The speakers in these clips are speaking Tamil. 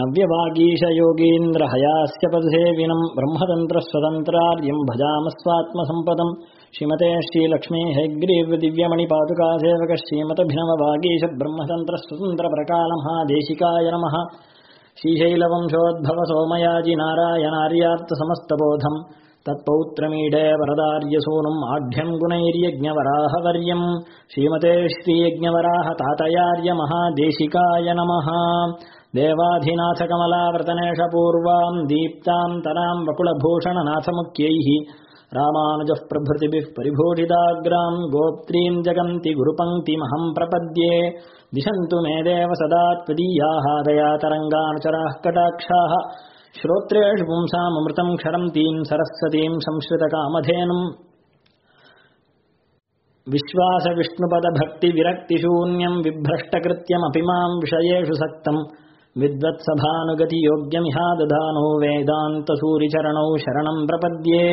नव्यवागीशयोगीन्द्रहयास्य पदसेविनम् ब्रह्मतन्त्रस्वतन्त्रार्यम् भजामस्वात्मसम्पदम् श्रीमते श्रीलक्ष्मी हैग्रीव्यदिव्यमणिपादुकासेवक श्रीमतभिनववागीश ब्रह्मतन्त्रस्वतन्त्रप्रकालमहादेशिकाय नमः श्रीशैलवंशोद्भव सोमयाजि नारायणार्यार्थसमस्तबोधम् तत्पौत्रमीडे वरदार्यसूनुम् आढ्यम् गुणैर्यज्ञवराहवर्यम् श्रीमते श्रीयज्ञवराह तातयार्य महादेशिकाय नमः देवाधिनाथकमलाव्रतनेशपूर्वाम् दीप्ताम् तराम् वकुलभूषणनाथमुख्यैः रामानुजः प्रभृतिभिः परिभूषिताग्राम् गोप्त्रीम् जगन्ति गुरुपङ्क्तिमहम् प्रपद्ये दिशन्तु मे देव सदा त्वदीयाः दयातरङ्गानुचराः कटाक्षाः श्रोत्रेषु पुंसामृतम् क्षरन्तीम् सरस्वतीम् संश्रितकामधेनुम् विश्वासविष्णुपदभक्तिविरक्तिशून्यम् बिभ्रष्टकृत्यमपि माम् विषयेषु सक्तम् विद्वत्सभानुगतियोग्यमिहा दधानो वेदान्तसूरिचरणौ शरणम् प्रपद्ये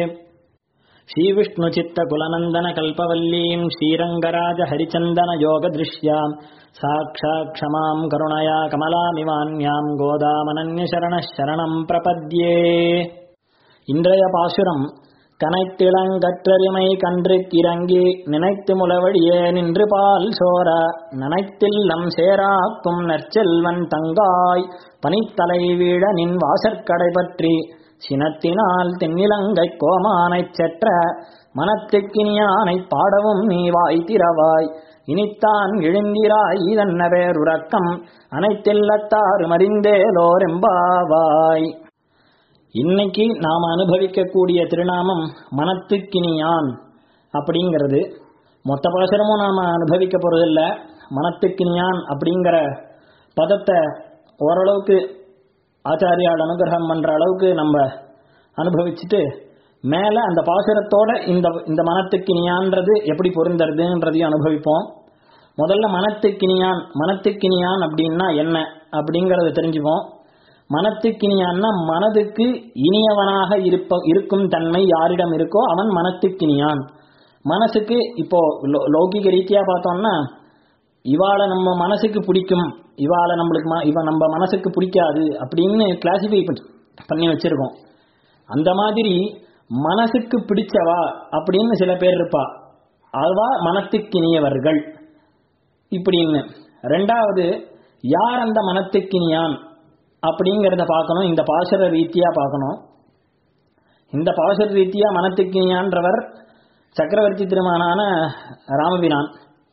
श्रीविष्णुचित्तकुलनन्दनकल्पवल्लीम् श्रीरङ्गराजहरिचन्दनयोगदृश्याम् साक्षात् क्षमाम् करुणया कमलामिवान्याम् गोदामनन्यशरणः शरणम् प्रपद्ये இன்றைய பாசுரம் கனைத்திளங்கற்றறிமை கன்றுக்கிறங்கி நினைத்து முளவழியே நின்று பால் சோர நனைத்தில்லம் சேராக்கும் நற்செல்வன் தங்காய் பனித்தலை வீழ நின் வாசற்கடை பற்றி சினத்தினால் தென்னிலங்கை கோமானைச் செற்ற மனத்துக்கினியானைப் பாடவும் நீ வாய் திறவாய் இனித்தான் எழுந்திராய் இதன்ன பேருறக்கம் அனைத்தில்லத்தாறு மறிந்தேலோரெம்பாவாய் இன்னைக்கு நாம் அனுபவிக்கக்கூடிய திருநாமம் மனத்துக்கினியான் அப்படிங்கிறது மொத்த பாசரமும் நாம் அனுபவிக்க போறதில்ல மனத்துக்கினியான் அப்படிங்கிற பதத்தை ஓரளவுக்கு ஆச்சாரியால் அனுகிரகம் பண்ற அளவுக்கு நம்ம அனுபவிச்சுட்டு மேல அந்த பாசுரத்தோட இந்த இந்த மனத்துக்கினியான்றது எப்படி பொருந்தறதுன்றதையும் அனுபவிப்போம் முதல்ல மனத்துக்கினியான் மனத்துக்கினியான் அப்படின்னா என்ன அப்படிங்கறத தெரிஞ்சுப்போம் மனத்துக்கினியான்னா மனதுக்கு இனியவனாக இருப்ப இருக்கும் தன்மை யாரிடம் இருக்கோ அவன் மனத்துக்கினியான் மனசுக்கு இப்போ லௌகிக ரீதியா பார்த்தோம்னா இவாளை நம்ம மனசுக்கு பிடிக்கும் இவாளை நம்மளுக்கு இவ நம்ம மனசுக்கு பிடிக்காது அப்படின்னு கிளாசிஃபை பண்ணி வச்சிருக்கோம் அந்த மாதிரி மனசுக்கு பிடிச்சவா அப்படின்னு சில பேர் இருப்பா அதுவா மனத்துக்கினியவர்கள் இப்படின்னு ரெண்டாவது யார் அந்த மனத்துக்கினியான் அப்படிங்கிறத பார்க்கணும் இந்த பாசுர ரீதியா பார்க்கணும் இந்த பாசுர ரீதியா மனத்துக்கினியான்றவர் சக்கரவர்த்தி திருமணான ராமபிரான்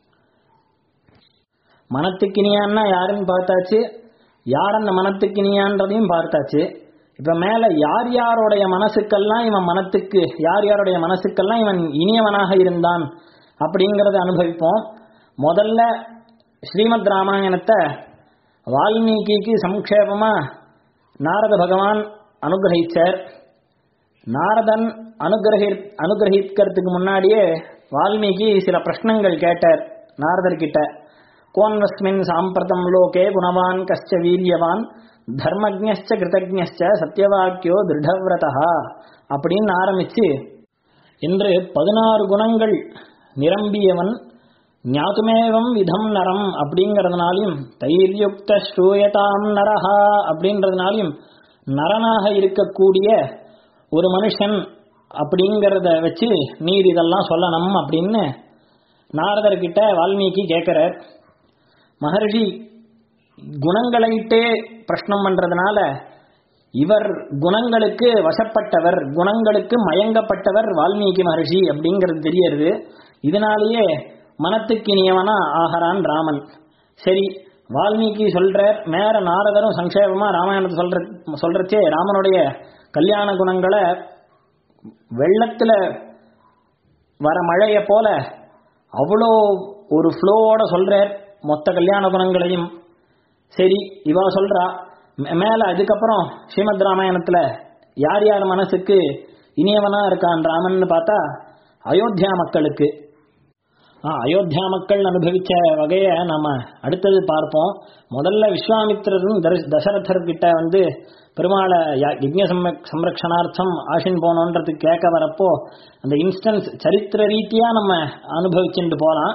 மனத்துக்கினியான்னா யாருன்னு பார்த்தாச்சு யார் அந்த மனத்துக்கினியான்றதையும் பார்த்தாச்சு இப்ப மேல யார் யாருடைய மனசுக்கெல்லாம் இவன் மனத்துக்கு யார் யாருடைய மனசுக்கெல்லாம் இவன் இனியவனாக இருந்தான் அப்படிங்கறத அனுபவிப்போம் முதல்ல ஸ்ரீமத் ராமாயணத்தை வால்மீகிக்கு சம்க்ஷேபமா நாரத பகவான் அனுகிரகிச்சார் நாரதன் அனுகிரகி அனுகிரகிக்கிறதுக்கு முன்னாடியே வால்மீகி சில பிரஷ்னங்கள் கேட்டார் நாரதர்கிட்ட கோன்வஸ்மின் சாம்பிரதம் லோகே குணவான் கஷ்ட வீரியவான் தர்மஜ்ஞச்ச கிருதஜ்ஞச்ச சத்தியவாக்கியோ திருடவிரதா அப்படின்னு ஆரம்பிச்சு என்று பதினாறு குணங்கள் நிரம்பியவன் ஞாத்துமேவம் விதம் நரம் அப்படிங்கறதுனாலையும் தைரியுக்த ஸ்ரூயதாம் நரஹா அப்படின்றதுனாலையும் நரனாக இருக்கக்கூடிய ஒரு மனுஷன் அப்படிங்கறத வச்சு நீர் இதெல்லாம் சொல்லணும் அப்படின்னு நாரதர்கிட்ட வால்மீகி கேட்கிறார் மகர்ஷி குணங்களையிட்டே பிரஷ்னம் பண்றதுனால இவர் குணங்களுக்கு வசப்பட்டவர் குணங்களுக்கு மயங்கப்பட்டவர் வால்மீகி மகர்ஷி அப்படிங்கிறது தெரியறது இதனாலேயே மனத்துக்கினியவனா ஆகரான் ராமன் சரி வால்மீகி சொல்றார் மேற நாரதரும் சங்கேபமா ராமாயணத்தை சொல்ற சொல்றச்சே ராமனுடைய கல்யாண குணங்களை வெள்ளத்துல வர மழைய போல அவ்வளோ ஒரு ஃப்ளோவோட சொல்றார் மொத்த கல்யாண குணங்களையும் சரி இவா சொல்றா மேல அதுக்கப்புறம் ஸ்ரீமத் ராமாயணத்துல யார் யார் மனசுக்கு இனியவனா இருக்கான் ராமன் பார்த்தா அயோத்தியா மக்களுக்கு அயோத்தியா மக்கள் அனுபவிச்ச வகைய நம்ம அடுத்தது பார்ப்போம் முதல்ல விஸ்வாமித்திரரும் தசரதர் கிட்ட வந்து பெருமாளை யஜ்ய சம்ரக்ஷணார்த்தம் ஆஷின் போனோன்றதுக்கு கேட்க வரப்போ அந்த இன்ஸ்டன்ஸ் சரித்திர ரீதியா நம்ம அனுபவிச்சுட்டு போலாம்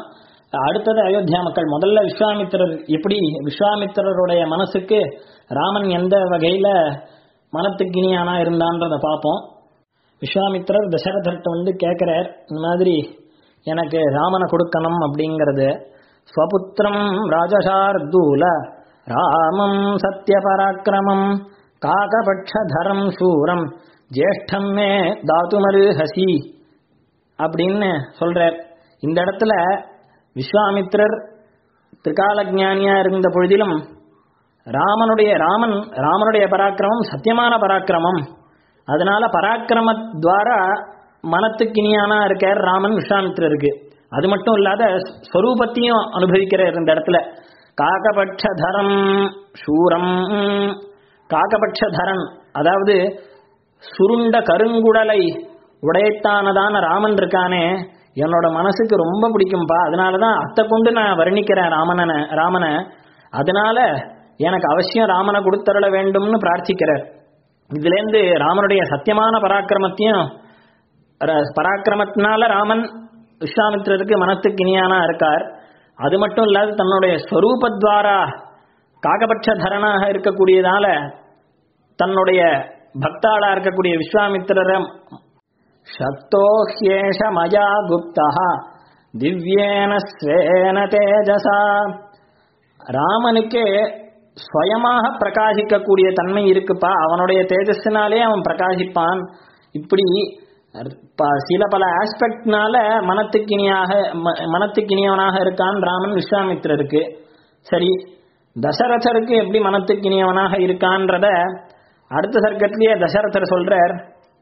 அடுத்தது அயோத்தியா மக்கள் முதல்ல விஸ்வாமித்திரர் எப்படி விஸ்வாமித்திரருடைய மனசுக்கு ராமன் எந்த வகையில மனத்துக்கினியானா இருந்தான்றத பார்ப்போம் விஸ்வாமித்திரர் தசரதர்கிட்ட வந்து கேட்கிறார் இந்த மாதிரி எனக்கு ராமனை கொடுக்கணும் அப்படிங்கிறது ஸ்வபுத்திரம் ராஜசார்தூல ராமம் சத்ய பராக்கிரமம் காகபட்சதரம் சூரம் ஜேஷ்டம் மே தாத்துமருஹசி அப்படின்னு சொல்றார் இந்த இடத்துல விஸ்வாமித்திரர் திரிகால ஞானியா இருந்த பொழுதிலும் ராமனுடைய ராமன் ராமனுடைய பராக்கிரமம் சத்தியமான பராக்கிரமம் அதனால பராக்கிரம துவாரா மனத்துக்கினியானா இருக்கார் ராமன் விஸ்வாமித்திரருக்கு அது மட்டும் இல்லாத ஸ்வரூபத்தையும் அனுபவிக்கிறார் இந்த இடத்துல காகபட்சதரம் சூரம் காகபட்சதரன் அதாவது சுருண்ட கருங்குடலை உடைத்தானதான ராமன் இருக்கானே என்னோட மனசுக்கு ரொம்ப பிடிக்கும்பா அதனாலதான் அத்தை கொண்டு நான் வர்ணிக்கிறேன் ராமனனை ராமனை அதனால எனக்கு அவசியம் ராமனை கொடுத்தருள வேண்டும்னு பிரார்த்திக்கிறார் இதுல இருந்து ராமனுடைய சத்தியமான பராக்கிரமத்தையும் ர- பராக்கிரமத்தினால ராமன் விஸ்வாமித்திரருக்கு மனத்துக்கு இனியானா இருக்கார் அது மட்டும் இல்லாத தன்னுடைய ஸ்வரூபத்வாரா காகபட்சதரனாக இருக்கக்கூடியதால தன்னுடைய பக்தாளா இருக்கக்கூடிய விஸ்வாமித்திரரை சக்தோ ஹ்யேஷ மயா குப்தா திவ்யேன ஸ்வேன தேஜசா ராமனுக்கே ஸ்வயமாக பிரகாசிக்கக்கூடிய தன்மை இருக்குப்பா அவனுடைய தேஜஸ்னாலே அவன் பிரகாசிப்பான் இப்படி ப- சில பல ஆஸ்பெக்ட்னால மனத்துக்கினியாக ம- மனத்துக்கினியவனாக இருக்கான் ராமன் விஸ்வாமித்திரருக்கு சரி தசரதருக்கு எப்படி மனத்துக்கினியவனாக இருக்கான்றத அடுத்த சர்க்கத்திலேயே தசரதர் சொல்றார்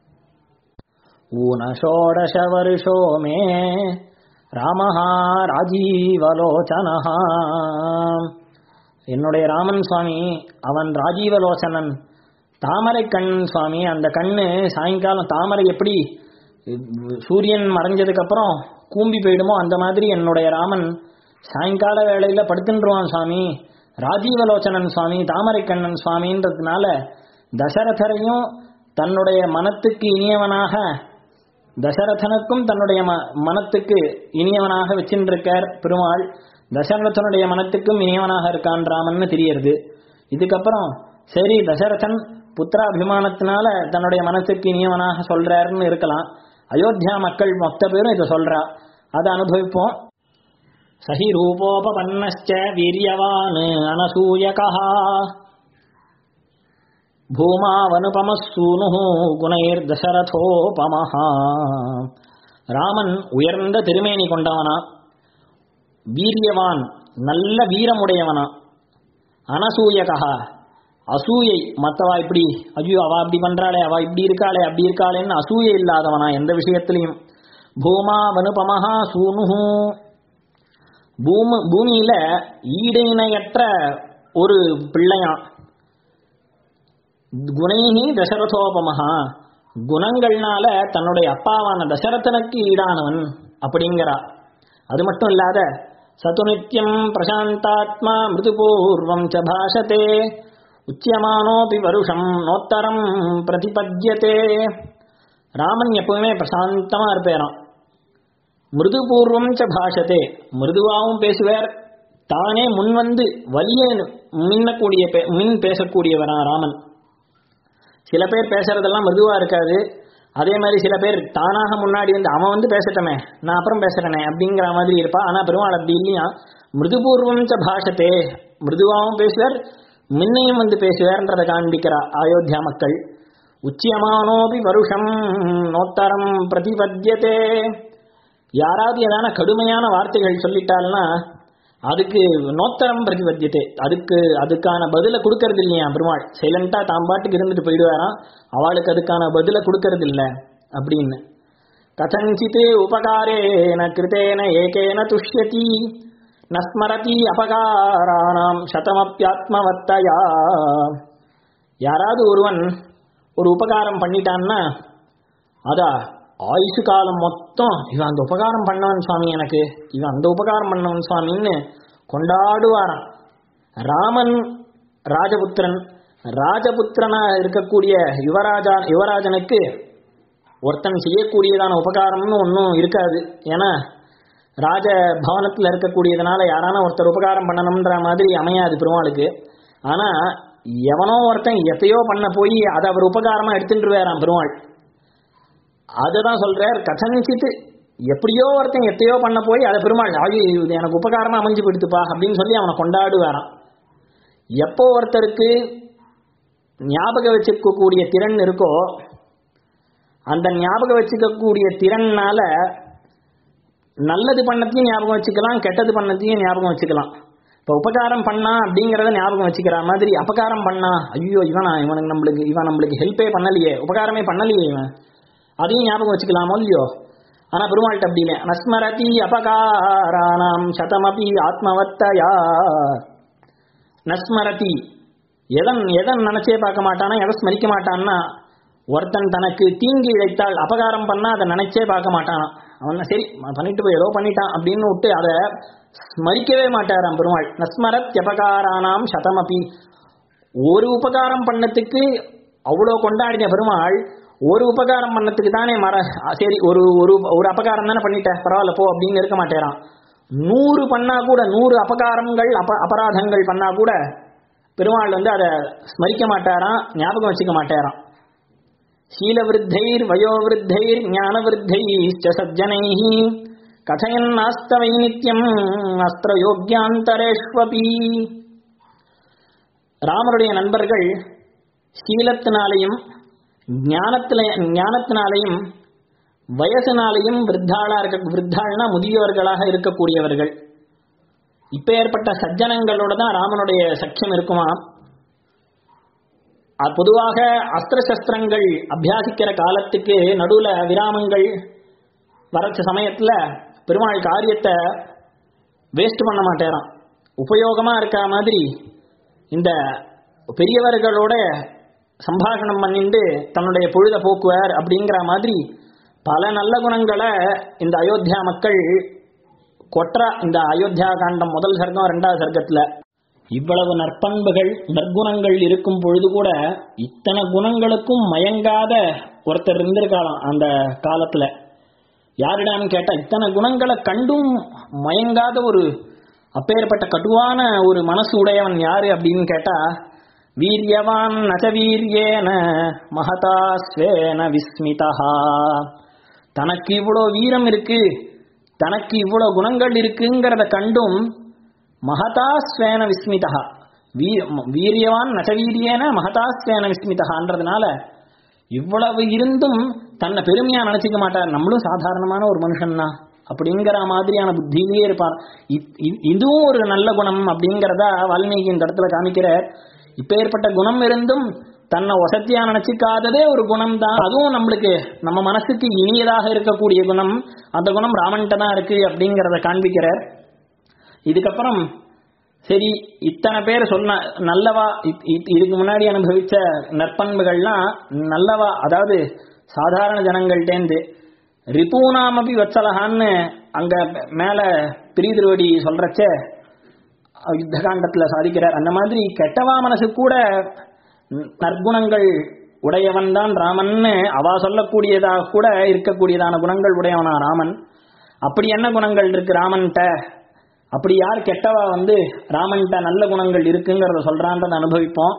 ஊனஷோடச வருஷோ மே ராமஹா ராஜீவலோச்சனஹா என்னுடைய ராமன் சுவாமி அவன் ராஜீவலோச்சனன் தாமரை கண் சுவாமி அந்த கண்ணு சாயங்காலம் தாமரை எப்படி சூரியன் மறைஞ்சதுக்கு அப்புறம் கூம்பி போயிடுமோ அந்த மாதிரி என்னுடைய ராமன் சாயங்கால வேளையில படுத்துன்றுவான் சுவாமி ராஜீவலோச்சனன் சுவாமி தாமரை கண்ணன் சுவாமின்றதுனால தசரதரையும் தன்னுடைய மனத்துக்கு இனியவனாக தசரதனுக்கும் தன்னுடைய ம- மனத்துக்கு இனியவனாக வச்சின்றிருக்கார் பெருமாள் தசரதனுடைய மனத்துக்கும் இனியவனாக இருக்கான் ராமன்னு தெரியறது இதுக்கப்புறம் சரி தசரதன் புத்திராபிமானத்தினால தன்னுடைய மனத்துக்கு இனியவனாக சொல்றாருன்னு இருக்கலாம் அயோத்தியா மக்கள் மொத்த பேரும் இதை சொல்றா அதை அனுபவிப்போம் சஹி ரூபோபபன்னச்ச வீரியவான் அனசூயகா பூமாவனுபமசூனு குணைர் தசரதோபமஹா ராமன் உயர்ந்த திருமேனி கொண்டவனா வீரியவான் நல்ல வீரமுடையவனா அனசூயகா அசூயை மத்தவா இப்படி ஐயோ அவ அப்படி பண்றாளே அவ இப்படி இருக்காளே அப்படி இருக்காளேன்னு அசூயை இல்லாதவனா எந்த விஷயத்திலையும் பூமா வனுபமஹா சூனுஹு பூமி பூமியில ஈடைணையற்ற ஒரு பிள்ளையான் குணைஹி தசரதோபமஹா குணங்கள்னால தன்னுடைய அப்பாவான தசரதனுக்கு ஈடானவன் அப்படிங்கிறா அது மட்டும் இல்லாத சதுநித்யம் பிரசாந்தாத்மா மிருதுபூர்வம் ச பாஷதே உச்சியமானோபி வருஷம் நோத்தரம் பிரதிபத்யதே ராமன் எப்பவுமே பிரசாந்தமா இருப்பேராம் மிருதுபூர்வம் ச பாஷதே மிருதுவாவும் பேசுவார் தானே முன் வந்து வலிய மின்னக்கூடிய பே- மின் பேசக்கூடியவரா ராமன் சில பேர் பேசுறதெல்லாம் மிருதுவா இருக்காது அதே மாதிரி சில பேர் தானாக முன்னாடி வந்து அவன் வந்து பேசட்டமே நான் அப்புறம் பேசுறேனே அப்படிங்கிற மாதிரி இருப்பா ஆனா பெருமாள் அப்படி இல்லையா மிருதுபூர்வம் ச பாஷத்தே மிருதுவாவும் பேசுவார் முன்னையும் வந்து பேசுவார்ன்றதை காண்பிக்கிறா அயோத்தியா மக்கள் உச்சியமானோபி வருஷம் நோத்தரம் பிரதிபத்தியதே யாராவது ஏதான கடுமையான வார்த்தைகள் சொல்லிட்டாள்னா அதுக்கு நோத்தரம் பிரதிபத்தியத்தை அதுக்கு அதுக்கான பதில கொடுக்கறது இல்லையா பெருமாள் சைலண்டா தாம் பாட்டுக்கு இருந்துட்டு போயிடுவாராம் அவளுக்கு அதுக்கான பதில கொடுக்கறது இல்ல அப்படின்னு கதஞ்சித் உபகாரேன கிருத்தேன ஏகேன துஷ்யதி நஸ்மரதி அபகாராணாம் சதமப்பியாத்மவத்தயா யாராவது ஒருவன் ஒரு உபகாரம் பண்ணிட்டான்னா அதா ஆயுசு காலம் மொத்தம் இவன் அந்த உபகாரம் பண்ணவன் சுவாமி எனக்கு இவன் அந்த உபகாரம் பண்ணவன் சுவாமின்னு கொண்டாடுவாராம் ராமன் ராஜபுத்திரன் ராஜபுத்திரனா இருக்கக்கூடிய யுவராஜா யுவராஜனுக்கு ஒருத்தன் செய்யக்கூடியதான உபகாரம்னு ஒன்றும் இருக்காது ஏன்னா ராஜ பவனத்துல இருக்கக்கூடியதுனால யாரான ஒருத்தர் உபகாரம் பண்ணணும்ன்ற மாதிரி அமையாது பெருமாளுக்கு ஆனா எவனோ ஒருத்தன் எத்தையோ பண்ண போய் அதை அவர் உபகாரமா எடுத்துட்டு வேறாம் பெருமாள் அதுதான் சொல்றார் கதஞ்சித்து எப்படியோ ஒருத்தன் எத்தையோ பண்ண போய் அதை பெருமாள் ஆகி இது எனக்கு உபகாரமா அமைஞ்சு போயிடுத்துப்பா அப்படின்னு சொல்லி அவனை கொண்டாடுவாராம் எப்போ ஒருத்தருக்கு ஞாபகம் வச்சுக்கக்கூடிய திறன் இருக்கோ அந்த ஞாபகம் வச்சுக்கக்கூடிய திறன்னால நல்லது பண்ணத்தையும் ஞாபகம் வச்சுக்கலாம் கெட்டது பண்ணத்தையும் ஞாபகம் வச்சுக்கலாம் இப்போ உபகாரம் பண்ணா அப்படிங்கிறத ஞாபகம் வச்சுக்கிற மாதிரி அபகாரம் பண்ணா ஐயோ இவனா இவனுக்கு நம்மளுக்கு இவன் நம்மளுக்கு ஹெல்ப்பே பண்ணலையே உபகாரமே பண்ணலையே இவன் அதையும் ஞாபகம் வச்சுக்கலாமோ இல்லையோ ஆனா பெருமாள்கிட்ட அப்படி இல்லை நஸ்மரதி அபகாரானாம் சதமபி ஆத்மவத்தயா நஸ்மரதி எதன் எதன் நினைச்சே பார்க்க மாட்டானா எதை ஸ்மரிக்க மாட்டான்னா ஒருத்தன் தனக்கு தீங்கு இழைத்தால் அபகாரம் பண்ணா அதை நினைச்சே பார்க்க மாட்டானா அவன் சரி பண்ணிட்டு போய் ஏதோ பண்ணிட்டான் அப்படின்னு விட்டு அதை ஸ்மரிக்கவே மாட்டாராம் பெருமாள் நஸ்மரத் அபகாரானாம் சதமபி ஒரு உபகாரம் பண்ணத்துக்கு அவ்வளோ கொண்டாடின பெருமாள் ஒரு உபகாரம் பண்ணத்துக்கு தானே மர சரி ஒரு ஒரு ஒரு அபகாரம் தானே பண்ணிட்ட பரவாயில்ல போ அப்படின்னு இருக்க மாட்டேறான் நூறு பண்ணா கூட நூறு அபகாரங்கள் அப அபராதங்கள் பண்ணா கூட பெருமாள் வந்து அதை ஸ்மரிக்க மாட்டாராம் ஞாபகம் வச்சுக்க மாட்டாராம் शीलवृद्धैर् वयोवृद्धैर् ज्ञानवृद्धैश्च सज्जनैः कथयन्नास्तवै नित्यम् அஸ்திரயோக்கியாந்தரேஷ்வபி ராமருடைய நண்பர்கள் சீலத்தினாலையும் ஞானத்தில ஞானத்தினாலையும் வயசினாலையும் விருத்தாளா இருக்க விருத்தாள்னா முதியவர்களாக இருக்கக்கூடியவர்கள் இப்ப ஏற்பட்ட சஜ்ஜனங்களோட தான் ராமனுடைய சக்கியம் இருக்குமா அது பொதுவாக அஸ்திர சஸ்திரங்கள் அபியாசிக்கிற காலத்துக்கு நடுவுல விராமங்கள் வரச்ச சமயத்துல பெருமாள் காரியத்தை வேஸ்ட் பண்ண மாட்டேறான் உபயோகமா இருக்க மாதிரி இந்த பெரியவர்களோட சம்பாஷணம் பண்ணிட்டு தன்னுடைய பொழுத போக்குவார் அப்படிங்கிற மாதிரி பல நல்ல குணங்களை இந்த அயோத்தியா மக்கள் கொற்றா இந்த அயோத்தியா காண்டம் முதல் சர்க்கம் ரெண்டாவது சர்க்கத்துல இவ்வளவு நற்பண்புகள் நற்குணங்கள் இருக்கும் பொழுது கூட இத்தனை குணங்களுக்கும் மயங்காத ஒருத்தர் இருந்திருக்காளாம் அந்த காலத்துல யாரிடான்னு கேட்டா இத்தனை குணங்களை கண்டும் மயங்காத ஒரு அப்பேற்பட்ட கடுவான ஒரு மனசு உடையவன் யாரு அப்படின்னு கேட்டா வீரியவான் நச்ச வீரியேன மகதா ஸ்வேன விஸ்மிதா தனக்கு இவ்வளோ வீரம் இருக்கு தனக்கு இவ்வளோ குணங்கள் இருக்குங்கிறத கண்டும் மகதா ஸ்வேன விஸ்மிதா வீ வீரியவான் நச்சவீரியேன மகதா ஸ்வேன விஸ்மிதகான்றதுனால இவ்வளவு இருந்தும் தன்னை பெருமையா நினைச்சுக்க மாட்டார் நம்மளும் சாதாரணமான ஒரு மனுஷன் தான் அப்படிங்கிற மாதிரியான புத்தியிலேயே இருப்பார் இதுவும் ஒரு நல்ல குணம் அப்படிங்கிறத வால்மீகி இந்த இடத்துல காமிக்கிற இப்ப ஏற்பட்ட குணம் இருந்தும் தன்னை வசதியா நினைச்சுக்காததே ஒரு குணம் தான் அதுவும் நம்மளுக்கு நம்ம மனசுக்கு இனியதாக இருக்கக்கூடிய குணம் அந்த குணம் ராமன்ட்ட தான் இருக்கு அப்படிங்கிறத காண்பிக்கிறார் இதுக்கப்புறம் சரி இத்தனை பேர் சொன்ன நல்லவா இதுக்கு முன்னாடி அனுபவிச்ச நற்பண்புகள்லாம் நல்லவா அதாவது சாதாரண ஜனங்கள்டேந்து ரிபூனாமபி வச்சலகான்னு அங்க மேல பிரிதிருவடி சொல்றச்ச யுத்த காண்டத்துல சாதிக்கிறார் அந்த மாதிரி கெட்டவா மனசு கூட நற்குணங்கள் உடையவன் தான் ராமன்னு அவா சொல்லக்கூடியதாக கூட இருக்கக்கூடியதான குணங்கள் உடையவனா ராமன் அப்படி என்ன குணங்கள் இருக்கு ராமன்கிட்ட அப்படி யார் கெட்டவா வந்து ராமன்கிட்ட நல்ல குணங்கள் இருக்குங்கிறத சொல்றான்றதை அனுபவிப்போம்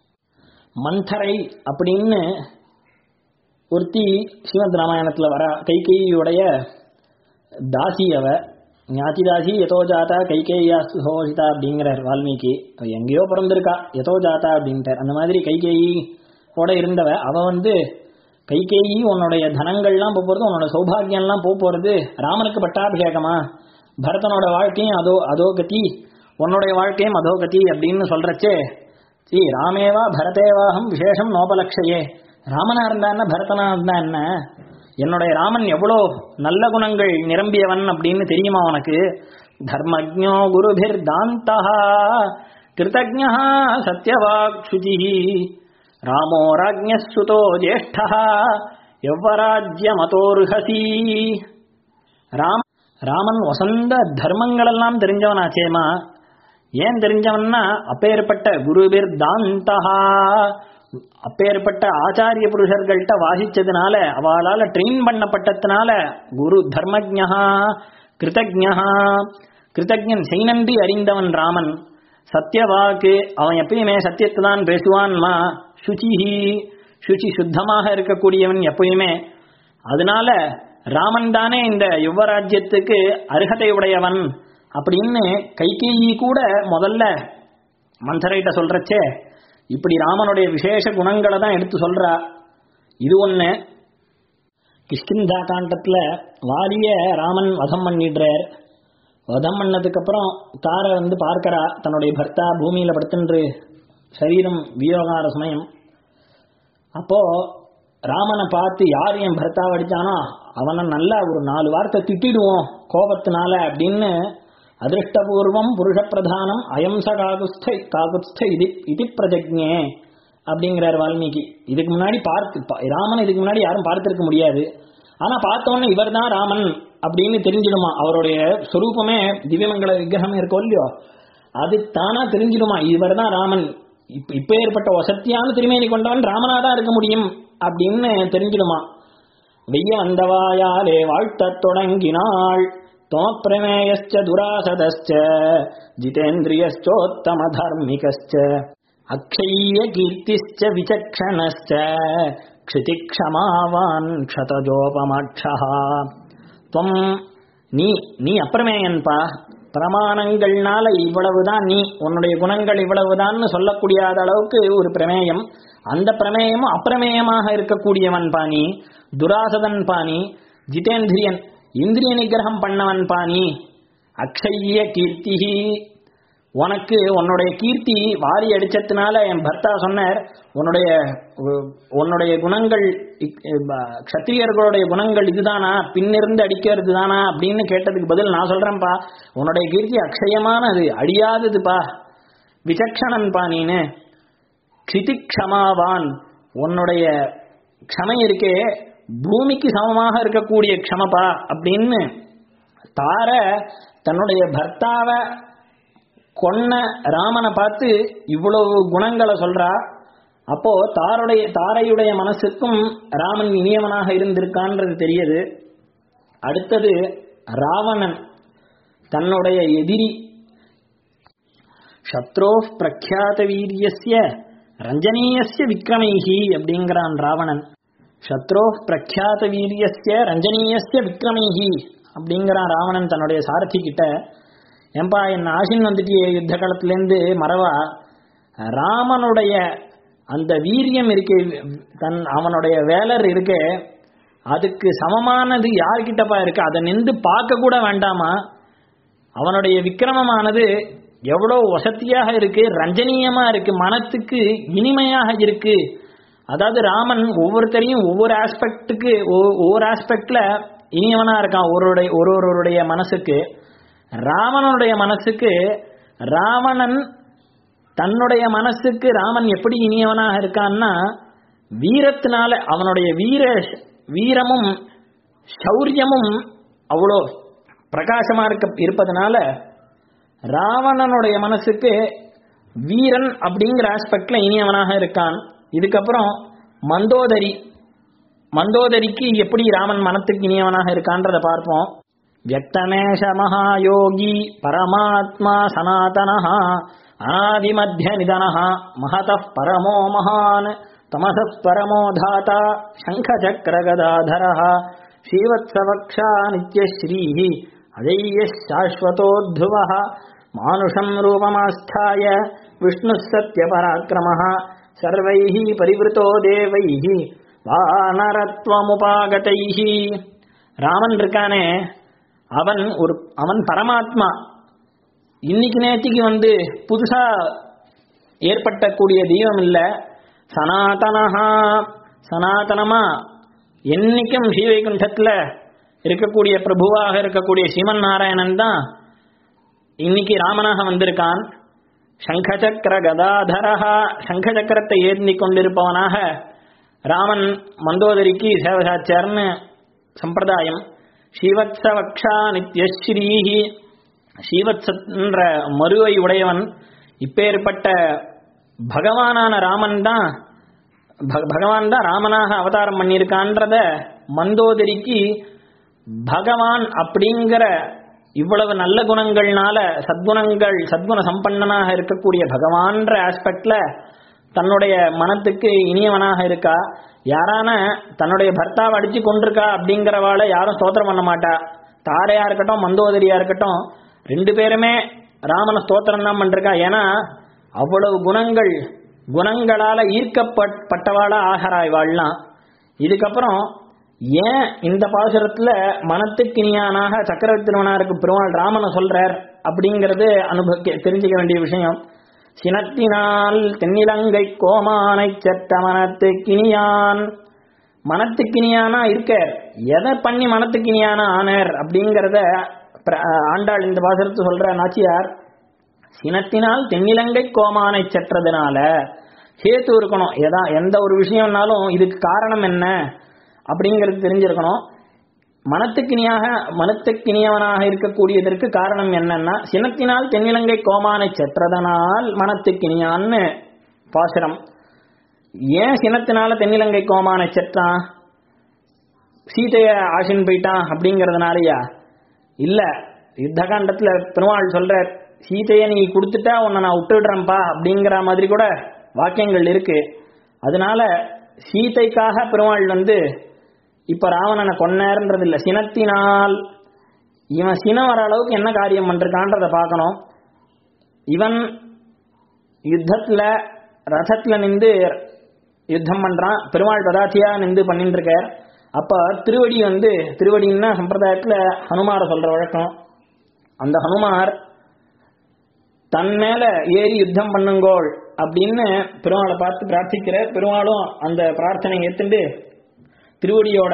மந்தரை அப்படின்னு ஒருத்தி ஸ்ரீமத் ராமாயணத்துல வர கைகையுடைய தாசி அவ ஞாதி தாசி எதோ ஜாத்தா கைகேயா சுஹோஷிதா அப்படிங்கிறார் வால்மீகி அவ எங்கேயோ பிறந்திருக்கா எதோ ஜாத்தா அப்படின்ட்டார் அந்த மாதிரி கைகேயி ஓட இருந்தவ அவ வந்து கைகேயி உன்னுடைய தனங்கள்லாம் போக போறது உன்னோட சௌபாகியம்லாம் போக போறது ராமனுக்கு பட்டாபிஷேகமா பரதனோட வாழ்க்கையும் அதோ அதோ கதி உன்னுடைய வாழ்க்கையும் அதோ கதி அப்படின்னு சொல்றச்சே ஸ்ரீ ராமேவா பரதேவாகம் விசேஷம் நோபலக்ஷையே ராமனா இருந்தா என்ன பரதனா இருந்தா என்ன என்னுடைய ராமன் எவ்வளோ நல்ல குணங்கள் நிரம்பியவன் அப்படின்னு தெரியுமா உனக்கு தர்மஜோ குருபிர் தாந்தா கிருதஜா சத்யவாக் சுஜி ராமோ ராஜ்யசுதோ ஜேஷ்டா எவ்வராஜ்ய மதோர்ஹசி ராம் ராமன் வசந்த தர்மங்களெல்லாம் தெரிஞ்சவனாச்சேமா ஏன் தெரிஞ்சவன்னா அப்பேற்பட்ட குருபிர் தாந்தகா அப்பேற்பட்ட ஆச்சாரிய புருஷர்கள்ட்ட வாசிச்சதுனால அவளால ட்ரெயின் பண்ணப்பட்டதுனால குரு தர்மஜா கிருதஜா கிருதஜன் செய்நன்றி அறிந்தவன் ராமன் சத்தியவாக்கு அவன் எப்பயுமே சத்தியத்தை தான் பேசுவான்மா சுச்சிஹி சுச்சி சுத்தமாக இருக்கக்கூடியவன் எப்பயுமே அதனால ராமன் தானே இந்த யுவராஜ்யத்துக்கு அருகதை உடையவன் அப்படின்னு கைகேயி கூட முதல்ல மந்தரைட்ட சொல்றச்சே இப்படி ராமனுடைய விசேஷ குணங்களை தான் எடுத்து சொல்றா இது ஒண்ணு கிஷ்கிந்தா காண்டத்துல வாலிய ராமன் வதம் பண்ணிடுறார் வதம் பண்ணதுக்கு அப்புறம் தாரை வந்து பார்க்கறா தன்னுடைய பர்த்தா பூமியில படுத்துன்று சரீரம் வியோகார சமயம் அப்போ ராமனை பார்த்து யார் என் பர்த்தாவை அடிச்சானோ அவனை நல்லா ஒரு நாலு வார்த்தை திட்டிடுவோம் கோபத்தினால அப்படின்னு அதிருஷ்டபூர்வம் புருஷ பிரதானம் அயம்ச காகுஸ்த காகுஸ்த இது இது பிரஜக்ஞே அப்படிங்கிறார் வால்மீகி இதுக்கு முன்னாடி பார்த்து பா- ராமன் இதுக்கு முன்னாடி யாரும் பார்த்திருக்க முடியாது ஆனா பார்த்தோன்னே இவர் தான் ராமன் அப்படின்னு தெரிஞ்சிடுமா அவருடைய சொரூபமே திவ்யமங்கல விக்கிரகம் இருக்கோ இல்லையோ அது தானா தெரிஞ்சிடுமா இவர் தான் ராமன் இப்ப இப்ப ஏற்பட்ட வசத்தியான திருமேனி கொண்டவன் ராமனா தான் இருக்க முடியும் அப்படின்னு தெரிஞ்சிடுமா வெய்ய வந்தவாயாலே வாழ்த்தத் தொடங்கினாள் தோப்பிரமேயஸ்ச துராசதஸ்ச ஜிதேந்திரியஸ்சோத்தம தர்மிகஸ்ச அக்ஷய்ய கீர்த்திஸ்ச விசக்ஷணஸ்ச க்ஷிதிக்ஷமாவான் க்ஷதஜோபமாட்சா துவம் நீ நீ அப்பிரமேயன்பா பிரமாணங்கள்னால இவ்வளவுதான் நீ உன்னுடைய குணங்கள் இவ்வளவுதான்னு சொல்லக்கூடியாத அளவுக்கு ஒரு பிரமேயம் அந்த பிரமேயமும் அப்பிரமேயமாக இருக்கக்கூடியவன் பாணி துராசதன் பாணி ஜிதேந்திரியன் இந்திரிய நிகிரகம் பண்ணவன் பாணி அக்ஷய்ய கீர்த்திஹி உனக்கு உன்னுடைய கீர்த்தி வாரி அடிச்சதுனால என் பர்த்தா சொன்னார் உன்னுடைய உ- உன்னுடைய குணங்கள் இக்- ப- க்ஷத்திரியர்களுடைய குணங்கள் இதுதானா பின்னிருந்து அடிக்கிறது தானா அப்படின்னு கேட்டதுக்கு பதில் நான் சொல்றேன்ப்பா உன்னுடைய கீர்த்தி அக்ஷயமானது அழியாததுப்பா விசக்ஷணன்பா நீனு க்ஷிதிக்ஷமாவான் உன்னுடைய க்ஷமை இருக்கே பூமிக்கு சமமாக இருக்கக்கூடிய க்ஷமப்பா அப்படின்னு தார தன்னுடைய பர்த்தாவை கொன்ன ராமனை பார்த்து இவ்வளவு குணங்களை சொல்றா அப்போ தாருடைய தாரையுடைய மனசுக்கும் ராமன் இனியவனாக இருந்திருக்கான்றது தெரியுது அடுத்தது ராவணன் தன்னுடைய எதிரி சத்ரோ பிரக்யாத வீரியஸ்ய ரஞ்சனீயஸ்ய விக்ரமைஹி அப்படிங்கிறான் ராவணன் சத்ரோ பிரக்யாத வீரியஸ்ய ரஞ்சனீயஸ்ய விக்ரமைஹி அப்படிங்கிறான் ராவணன் தன்னுடைய சாரதி கிட்ட ஏன்பா என் ஆசின் வந்துட்டியே யுத்த காலத்திலேருந்து மறவா ராமனுடைய அந்த வீரியம் இருக்கே தன் அவனுடைய வேலர் இருக்கே அதுக்கு சமமானது யார்கிட்டப்பா இருக்கு அதை நின்று பார்க்க கூட வேண்டாமா அவனுடைய விக்கிரமமானது எவ்வளோ வசதியாக இருக்கு ரஞ்சனீயமா இருக்கு மனத்துக்கு இனிமையாக இருக்கு அதாவது ராமன் ஒவ்வொருத்தரையும் ஒவ்வொரு ஆஸ்பெக்டுக்கு ஒவ்வொரு ஆஸ்பெக்ட்ல இனியவனா இருக்கான் ஒருடைய ஒரு ஒருவருடைய மனசுக்கு ராவணனுடைய மனசுக்கு ராவணன் தன்னுடைய மனசுக்கு ராமன் எப்படி இனியவனாக இருக்கான்னா வீரத்தினால அவனுடைய வீர வீரமும் சௌரியமும் அவ்வளோ பிரகாசமா இருக்க இருப்பதனால ராவணனுடைய மனசுக்கு வீரன் அப்படிங்கிற ஆஸ்பெக்ட்ல இனியவனாக இருக்கான் இதுக்கப்புறம் மந்தோதரி மந்தோதரிக்கு எப்படி ராமன் மனத்துக்கு இனியவனாக இருக்கான்றத பார்ப்போம் வியக்தமேஷ மகாயோகி பரமாத்மா சனாதனः அநாதிமத்திய நிதனः மகதः பரமோ மகான் தமசः பரமோ தாத்தா சங்கச்சக்கரகதாதரः ஸ்ரீவத்சவக்ஷா நித்யஸ்ரீः அஜய்யः சாஸ்வதோத்புவः மானுஷம் ரூபமாஸ்தாய விஷ்ணுः சத்யபராக்கிரமः சர்வைः பரிவிருத்தோ தேவைः வானரத்வமுபாகதைः ராமன் இருக்கானே அவன் ஒரு அவன் பரமாத்மா இன்னைக்கு நேத்திக்கு வந்து புதுசா ஏற்பட்டக்கூடிய தெய்வம் இல்ல சனாதனஹா சனாதனமா என்னைக்கும் ஸ்ரீவைகுண்டத்துல இருக்கக்கூடிய பிரபுவாக இருக்கக்கூடிய சிவன் நாராயணன் தான் இன்னைக்கு ராமனாக வந்திருக்கான் சங்கச்சக்கர கதாதரஹா சங்கச்சக்கரத்தை ஏந்தி கொண்டிருப்பவனாக ராமன் மந்தோதரிக்கு சேவசாச்சார்னு சம்பிரதாயம் ஸ்ரீவத்சவக்ஷா நித்யஸ்ரீஹி ஸ்ரீவத்சன்ற மருவை உடையவன் இப்பேற்பட்ட பகவானான ராமன் தான் பக- பகவான் தான் ராமனாக அவதாரம் பண்ணியிருக்கான்றத மந்தோதரிக்கு பகவான் அப்படிங்கிற இவ்வளவு நல்ல குணங்கள்னால சத்குணங்கள் சத்குண சம்பன்னனாக இருக்கக்கூடிய பகவான்ற ஆஸ்பெக்ட்ல தன்னுடைய மனத்துக்கு இனியவனாக இருக்கா யாரான தன்னுடைய பர்த்தாவை அடிச்சு கொண்டிருக்கா அப்படிங்கிறவாளை யாரும் ஸ்தோத்திரம் பண்ண மாட்டா தாரையா இருக்கட்டும் மந்தோதரியா இருக்கட்டும் ரெண்டு பேருமே ராமனை ஸ்தோத்திரம் தான் பண்றா ஏன்னா அவ்வளவு குணங்கள் குணங்களால ஈர்க்கப்பட்டவாளா ஆகிறா இவாள்லாம் இதுக்கப்புறம் ஏன் இந்த பாசுரத்துல மனத்துக்கினியானாக சக்கரவர்த்தி திருவனாருக்கு பெருமாள் ராமனை சொல்றார் அப்படிங்கறது அனுபவிக்க தெரிஞ்சுக்க வேண்டிய விஷயம் சினத்தினால் தென்னிலங்கை கோமானை செத்த மனத்துக்கினியான் மனத்துக்கினியானா இருக்க எதை பண்ணி மனத்துக்கினியானா ஆனார் அப்படிங்கறத பிர- ஆண்டாள் இந்த பாசுரத்தை சொல்ற நாச்சியார் சினத்தினால் தென்னிலங்கை கோமானை செற்றதுனால ஹேத்து இருக்கணும் எதா எந்த ஒரு விஷயம்னாலும் இதுக்கு காரணம் என்ன அப்படிங்கிறது தெரிஞ்சிருக்கணும் மனத்துக்கினியாக மனத்துக்கினியவனாக இருக்கக்கூடியதற்கு காரணம் என்னன்னா சினத்தினால் தென்னிலங்கை கோமானை செற்றதனால் மனத்துக்கினியான்னு பாசுரம் ஏன் சினத்தினால தென்னிலங்கை கோமானை செற்றான் சீதைய ஆசின் போயிட்டான் அப்படிங்கறதுனாலயா இல்ல யுத்த காண்டத்துல பெருமாள் சொல்ற சீதைய நீ கொடுத்துட்டா உன்னை நான் விட்டுடுறேன்ப்பா அப்படிங்கிற மாதிரி கூட வாக்கியங்கள் இருக்கு அதனால சீதைக்காக பெருமாள் வந்து இப்ப ராவணனை கொன்னாருன்றது இல்ல சினத்தினால் இவன் சினம் வர அளவுக்கு என்ன காரியம் பண்றான்றத பார்க்கணும் இவன் யுத்தத்துல ரதத்துல நின்று யுத்தம் பண்றான் பெருமாள் பதாத்தியா நின்று பண்ணிட்டு இருக்கார் அப்ப திருவடி வந்து திருவடின்னா சம்பிரதாயத்துல ஹனுமார சொல்ற வழக்கம் அந்த ஹனுமார் தன் மேல ஏறி யுத்தம் பண்ணுங்கோள் அப்படின்னு பெருமாளை பார்த்து பிரார்த்திக்கிற பெருமாளும் அந்த பிரார்த்தனை ஏத்துண்டு திருவடியோட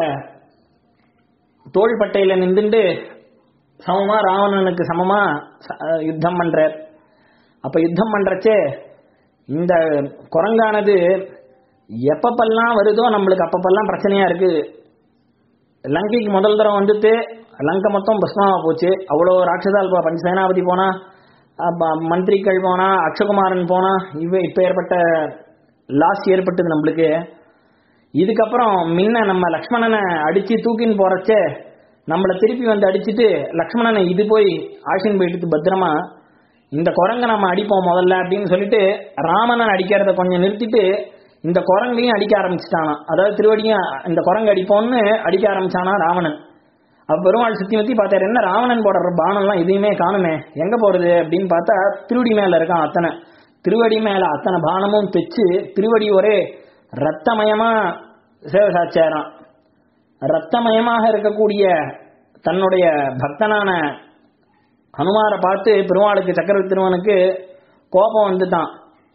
தோள்பட்டையில நின்றுண்டு சமமா ராவணனுக்கு சமமா ச- யுத்தம் பண்றார் அப்ப யுத்தம் பண்றச்சே இந்த குரங்கானது எப்பப்பெல்லாம் வருதோ நம்மளுக்கு அப்பப்பெல்லாம் பிரச்சனையா இருக்கு லங்கைக்கு முதல் தடவை வந்துட்டு லங்கை மொத்தம் பஸ்மாவா போச்சு அவ்வளோ ராட்சசால் போ பஞ்சசேனாபதி போனா அப்ப மந்திரிகள் போனா அக்ஷகுமாரன் போனா இவ இப்ப ஏற்பட்ட லாஸ் ஏற்பட்டது நம்மளுக்கு இதுக்கப்புறம் முன்ன நம்ம லக்ஷ்மணனை அடிச்சு தூக்கின்னு போறச்சே நம்மளை திருப்பி வந்து அடிச்சிட்டு லக்ஷ்மணனை இது போய் ஆஷின் போயிட்டு பத்திரமா இந்த குரங்கை நம்ம அடிப்போம் முதல்ல அப்படின்னு சொல்லிட்டு ராமனை அடிக்கிறத கொஞ்சம் நிறுத்திட்டு இந்த குரங்கையும் அடிக்க ஆரம்பிச்சிட்டானா அதாவது திருவடியும் இந்த குரங்கு அடிப்போம்னு அடிக்க ஆரம்பிச்சானா ராவணன் அப்ப பெருமாள் சுத்தி முத்தி பார்த்தாரு என்ன ராவணன் போடுற பானம்லாம் எதையுமே காணுமே எங்க போறது அப்படின்னு பார்த்தா திருவடி மேல இருக்கான் அத்தனை திருவடி மேல அத்தனை பானமும் தைச்சு திருவடி ஒரே ரத்தமயமா சேவை சாச்சாராம் ரத்தமயமாக இருக்கக்கூடிய தன்னுடைய பக்தனான ஹனுமாரை பார்த்து பெருமாளுக்கு சக்கரவர்த்தி திருமனுக்கு கோபம் வந்துட்டான்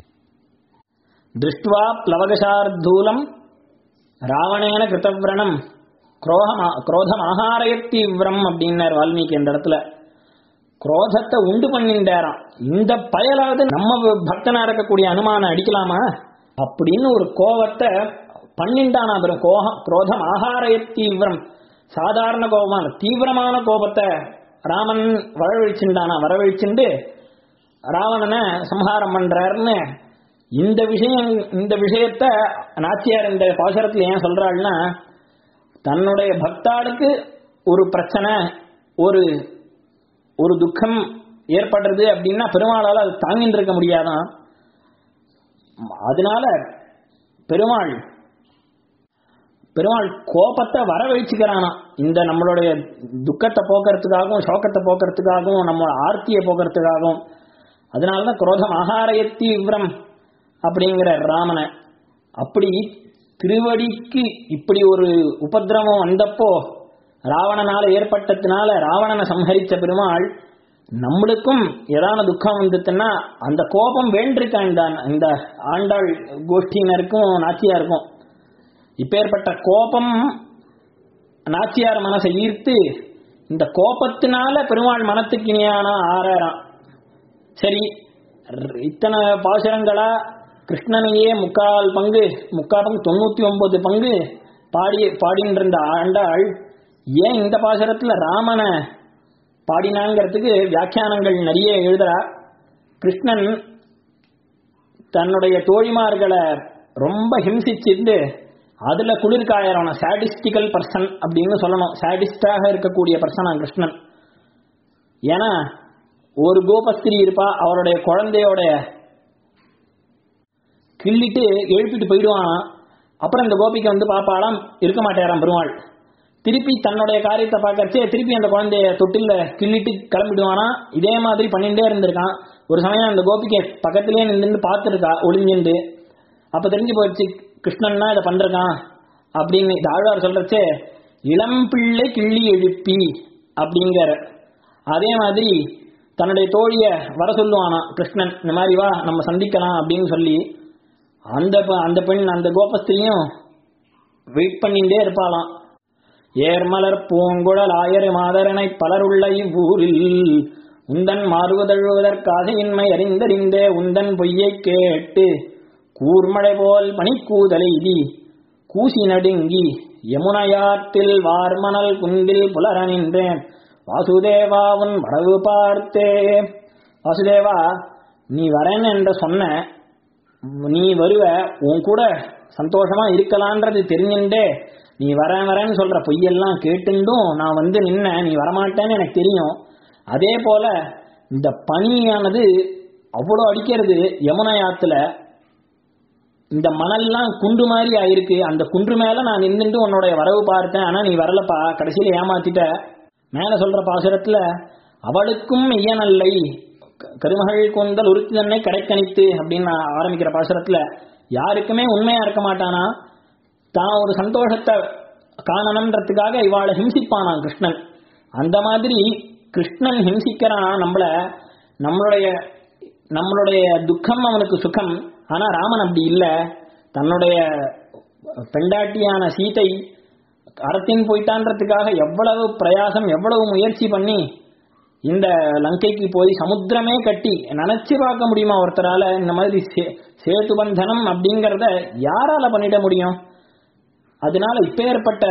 திருஷ்டுவா பிளவகசார்தூலம் ராவணேன கிருத்தவிரணம் குரோகமா குரோதம் ஆகாரய தீவிரம் அப்படின்னார் வால்மீகி இந்த இடத்துல குரோதத்தை உண்டு பண்ணிண்டாராம் இந்த பயலாவது நம்ம பக்தனா இருக்கக்கூடிய அனுமான அடிக்கலாமா அப்படின்னு ஒரு கோபத்தை பண்ணிண்டானா பெரும் கோகம் குரோதம் ஆகாரய தீவிரம் சாதாரண கோபமான தீவிரமான கோபத்தை ராமன் வரவழிச்சுண்டானா வரவழிச்சுண்டு ராவணனை சம்ஹாரம் பண்றாருன்னு இந்த விஷயம் இந்த விஷயத்த நாச்சியார் இந்த பாசுரத்துல ஏன் சொல்றாள்னா தன்னுடைய பக்தாளுக்கு ஒரு பிரச்சனை ஒரு ஒரு துக்கம் ஏற்படுறது அப்படின்னா பெருமாளால் அது தாங்கிட்டு இருக்க முடியாதான் அதனால பெருமாள் பெருமாள் கோபத்தை வரவழைச்சுக்கிறானா இந்த நம்மளுடைய துக்கத்தை போக்குறதுக்காகவும் சோகத்தை போக்குறதுக்காகவும் நம்ம ஆர்த்தியை போக்குறதுக்காகவும் அதனாலதான் குரோதம் ஆகாரய தீவிரம் அப்படிங்கிற ராமனை அப்படி திருவடிக்கு இப்படி ஒரு உபதிரவம் வந்தப்போ ராவணனால ஏற்பட்டதுனால ராவணனை சம்ஹரிச்ச பெருமாள் நம்மளுக்கும் ஏதான துக்கம் வந்துச்சுன்னா அந்த கோபம் வேண்டிருக்கா இந்த இந்த ஆண்டாள் கோஷ்டியினருக்கும் நாச்சியாருக்கும் இப்பேற்பட்ட கோபம் நாச்சியார் மனசை ஈர்த்து இந்த கோபத்தினால பெருமாள் மனத்துக்கு இனியான ஆறாராம் சரி ர்- இத்தனை பாசுரங்களா கிருஷ்ணனையே முக்கால் பங்கு முக்கால் பங்கு தொண்ணூத்தி ஒன்பது பங்கு பாடி பாடின்னு இருந்த ஆண்டாள் ஏன் இந்த பாசுரத்துல ராமனை பாடினாங்கிறதுக்கு வியாக்கியானங்கள் நிறைய எழுதுறா கிருஷ்ணன் தன்னுடைய தோழிமார்களை ரொம்ப ஹிம்சிச்சிருந்து அதுல குளிர்காயறவன சாடிஸ்டிக்கல் பர்சன் அப்படின்னு சொல்லணும் சாடிஸ்டாக இருக்கக்கூடிய பர்சனா கிருஷ்ணன் ஏன்னா ஒரு கோபஸ்திரி இருப்பா அவருடைய குழந்தையோட கிள்ளிட்டு எழுப்பிட்டு போயிடுவான் அப்புறம் இந்த கோபிக்கு வந்து பாப்பாலாம் இருக்க மாட்டேறான் பெருமாள் திருப்பி தன்னுடைய காரியத்தை பார்க்கறச்சே திருப்பி அந்த குழந்தைய தொட்டில்ல கிள்ளிட்டு கிளம்பிடுவானா இதே மாதிரி பண்ணிட்டே இருந்திருக்கான் ஒரு சமயம் அந்த கோபிக்கு பக்கத்திலேயே நின்று பார்த்துருக்கா ஒளிஞ்சுண்டு அப்ப தெரிஞ்சு போயிடுச்சு கிருஷ்ணன் தான் இதை பண்றான் அப்படின்னு இந்த ஆழ்வார் சொல்றச்சே இளம் பிள்ளை கிள்ளி எழுப்பி அப்படிங்கிற அதே மாதிரி தன்னுடைய தோழிய வர சொல்லுவானா கிருஷ்ணன் இந்த மாதிரி வா நம்ம சந்திக்கலாம் அப்படின்னு சொல்லி அந்த ப- அந்த பெண் அந்த கோபஸ்திரியும் வெயிட் பண்ணிட்டே இருப்பாளாம் ஏர்மலர் பூங்குழல் ஆயர் மாதரனை பலருள்ள இவ்வூரில் உந்தன் மாறுவதழுவதற்காசையின்மை அறிந்தறிந்தே உந்தன் பொய்யைக் கேட்டு கூர்மழை போல் பனிக்கூதலை இதி கூசி நடுங்கி யமுனையாற்றில் வார்மணல் குந்தில் புலர நின்றேன் வாசுதேவா உன் வரவு பார்த்தே வாசுதேவா நீ வரேன் என்று சொன்ன நீ வருவ உன் கூட சந்தோஷமா இருக்கலான்றது தெரிஞ்சுட்டே நீ வரேன் வரேன்னு சொல்ற பொய்யெல்லாம் கேட்டுண்டும் நான் வந்து நின்ன நீ வரமாட்டேன்னு எனக்கு தெரியும் அதே போல இந்த பனியானது அவ்வளோ அடிக்கிறது யமுனை ஆத்துல இந்த மணல்லாம் குன்று மாதிரி ஆயிருக்கு அந்த குன்று மேல நான் நின்றுட்டு உன்னுடைய வரவு பார்த்தேன் ஆனா நீ வரலப்பா கடைசியில ஏமாத்திட்ட மேல சொல்ற பாசுரத்துல அவளுக்கும் மெய்யனல்லை க- கருமகள் கொண்டல் உறுத்தி தன்னை கடைக்கணித்து அப்படின்னு நான் ஆரம்பிக்கிற பாசுரத்துல யாருக்குமே உண்மையா இருக்க மாட்டானா தான் ஒரு சந்தோஷத்தை காணணுன்றதுக்காக இவாளை ஹிம்சிப்பானான் கிருஷ்ணன் அந்த மாதிரி கிருஷ்ணன் ஹிம்சிக்கிறான் நம்மள நம்மளுடைய நம்மளுடைய துக்கம் அவனுக்கு சுகம் ஆனா ராமன் அப்படி இல்ல தன்னுடைய பெண்டாட்டியான சீதை அறத்தின் போயிட்டான்றதுக்காக எவ்வளவு பிரயாசம் எவ்வளவு முயற்சி பண்ணி இந்த லங்கைக்கு போய் சமுத்திரமே கட்டி நினைச்சு பார்க்க முடியுமா ஒருத்தரால இந்த மாதிரி சே- சேது பந்தனம் அப்படிங்கறத யாரால பண்ணிட முடியும் அதனால இப்பேற்பட்ட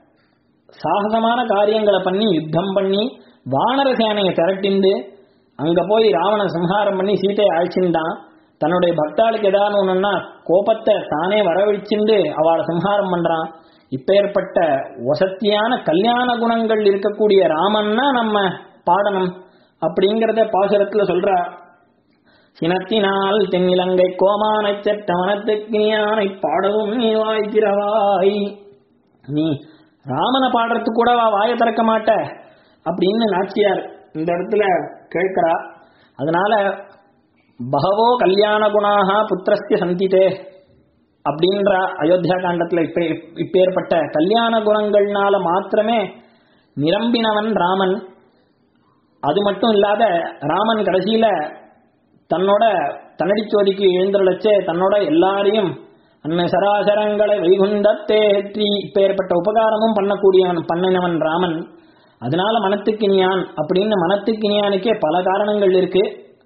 சாகசமான காரியங்களை பண்ணி யுத்தம் பண்ணி வானர சேனையை திரட்டிண்டு அங்க போய் ராவண சம்ஹாரம் பண்ணி சீதையை அழைச்சிருந்தான் தன்னுடைய பக்தாளுக்கு ஏதாவது ஒண்ணுன்னா கோபத்தை தானே வரவழிச்சுண்டு அவளை சம்ஹாரம் பண்றான் இப்பேற்பட்ட வசத்தியான கல்யாண குணங்கள் இருக்கக்கூடிய ராமன்னா நம்ம பாடணும் அப்படிங்கறத பாசுரத்துல சொல்றா சினத்தினால் தென்னிலங்கை கோமானை செட்ட மனத்துக்கு யானை பாடவும் நீ வாய்க்கிறவாய் நீ ராமனை பாடுறதுக்கு கூட வா வாயை திறக்க மாட்ட அப்படின்னு நாச்சியார் இந்த இடத்துல கேட்கிறா அதனால பகவோ கல்யாண குணாக புத்திரஸ்ய சந்திதே அப்படின்ற அயோத்தியா காண்டத்துல இப்ப இப்பேற்பட்ட கல்யாண குணங்கள்னால மாத்திரமே நிரம்பினவன் ராமன் அது மட்டும் இல்லாத ராமன் கடைசியில தன்னோட தன்னடிச்சோதிக்கு எழுந்துள்ளச்சே தன்னோட எல்லாரையும் அன்ன சராசரங்களை வைகுந்தத்தேற்றி இப்பேற்பட்ட உபகாரமும் பண்ணக்கூடியவன் பண்ணினவன் ராமன் அதனால மனத்துக்கினியான் அப்படின்னு மனத்துக்கினியானுக்கே பல காரணங்கள் இருக்கு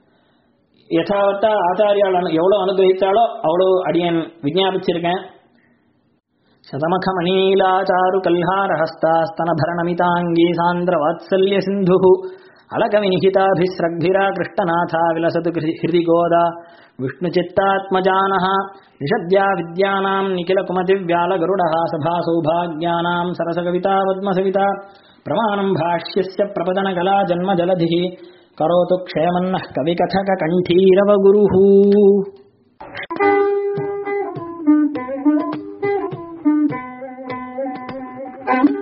யதாவத்தா ஆச்சாரியால் அனு- எவ்வளவு அனுகிரகித்தாலோ அவ்வளவு அடியன் விஞ்ஞாபிச்சிருக்கேன் शतमखमणीलाचारु कल्हारहस्तास्तनभरणमिताङ्गी सान्द्रवात्सल्य सिन्धुः अलकविनिहिताभिस्रग्भिरा कृष्णनाथा विलसतु कृ- हृदि गोदा विष्णुचित्तात्मजानः निषद्या विद्यानाम् निखिलकुमतिव्यालगरुडः सभासौभाग्यानाम् सरसकविता पद्मसविता प्रमाणम् भाष्यस्य प्रपदनकला जन्मजलधिः करोतु क्षेमन्नः कविकथककण्ठीरवगुरुः Thank you.